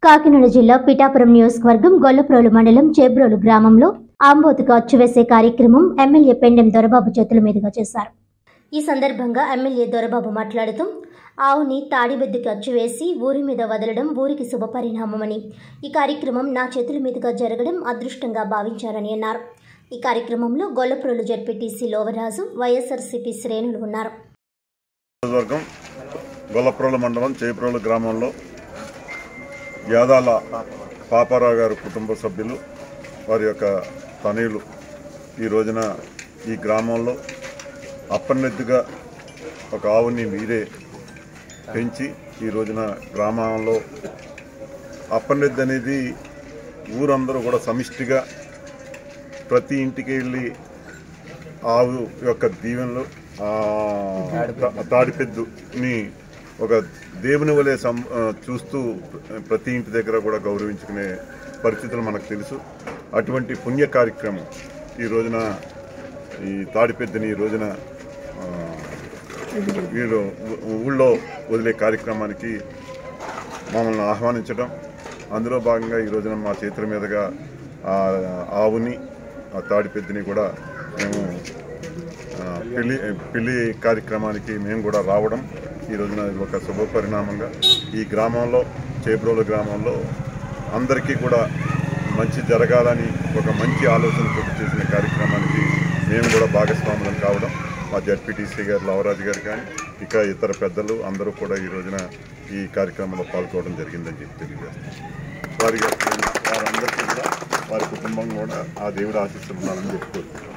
కాకినాడ జిల్లా పిఠాపురం నియోజకవర్గం గొల్లప్రోలు మండలం చేబ్రోలు గ్రామంలో ఆంబోతుగా అచ్చువేసే కార్యక్రమం ఎమ్మెల్యే పెండెం దొరబాబు చేతుల మీదుగా చేశారు ఈ సందర్భంగా ఎమ్మెల్యే దొరబాబు మాట్లాడుతూ ఆవుని తాడిబెద్దుకి అచ్చువేసి ఊరి మీద వదలడం ఊరికి శుభపరిణామమని ఈ కార్యక్రమం నా చేతుల మీదుగా జరగడం అదృష్టంగా భావించారని అన్నారు ఈ కార్యక్రమంలో గొల్లప్రోలు జడ్పీటీసీ లోవరాజు వైఎస్ఆర్సీపీ శ్రేణులు ఉన్నారు నియోజకవర్గం గొల్లప్రోలు మండలం చేప్రోలు గ్రామంలో యాదాల పాపారావు గారి కుటుంబ సభ్యులు వారి యొక్క తనయులు ఈ రోజున ఈ గ్రామంలో అప్పన్నెద్దుగా ఒక ఆవుని వీరే పెంచి ఈ రోజున గ్రామంలో అప్పన్నెద్దు అనేది ఊరందరూ కూడా సమిష్టిగా ప్రతి ఇంటికి వెళ్ళి ఆవు యొక్క దీవెనలు ఆ, తా- తాడిపెద్దుని ఒక దేవుని వలె సం ఆ, చూస్తూ ప్రతి ఇంటి దగ్గర కూడా గౌరవించుకునే పరిస్థితులు మనకు తెలుసు అటువంటి పుణ్య కార్యక్రమం ఈ రోజున ఈ తాడిపెద్దని ఈ రోజున ఆ, వీళ్ళు ఊ- ఊళ్ళో వదిలే కార్యక్రమానికి మమ్మల్ని ఆహ్వానించడం అందులో భాగంగా ఈ రోజున మా చేతుల మీదుగా ఆ ఆవుని ఆ తాడిపెద్దిని కూడా మేము ఆ, పెళ్లి పెళ్లి కార్యక్రమానికి మేము కూడా రావడం ఈ రోజున ఇది ఒక శుభ పరిణామంగా ఈ గ్రామంలో చేబ్రోలు గ్రామంలో అందరికీ కూడా మంచి జరగాలని ఒక మంచి ఆలోచనతో చేసిన కార్యక్రమానికి మేము కూడా భాగస్వాములం కావడం మా జడ్పీటీసీ గారు లవరాజు గారు కానీ ఇక ఇతర పెద్దలు అందరూ కూడా ఈ రోజున ఈ కార్యక్రమంలో పాల్గొనడం జరిగిందని చెప్పి తెలియజేస్తాం వారి వారందరికీ కూడా వారి కుటుంబం కూడా ఆ దేవుడి ఆశీస్సులు ఉండాలని చెప్పుకోవచ్చు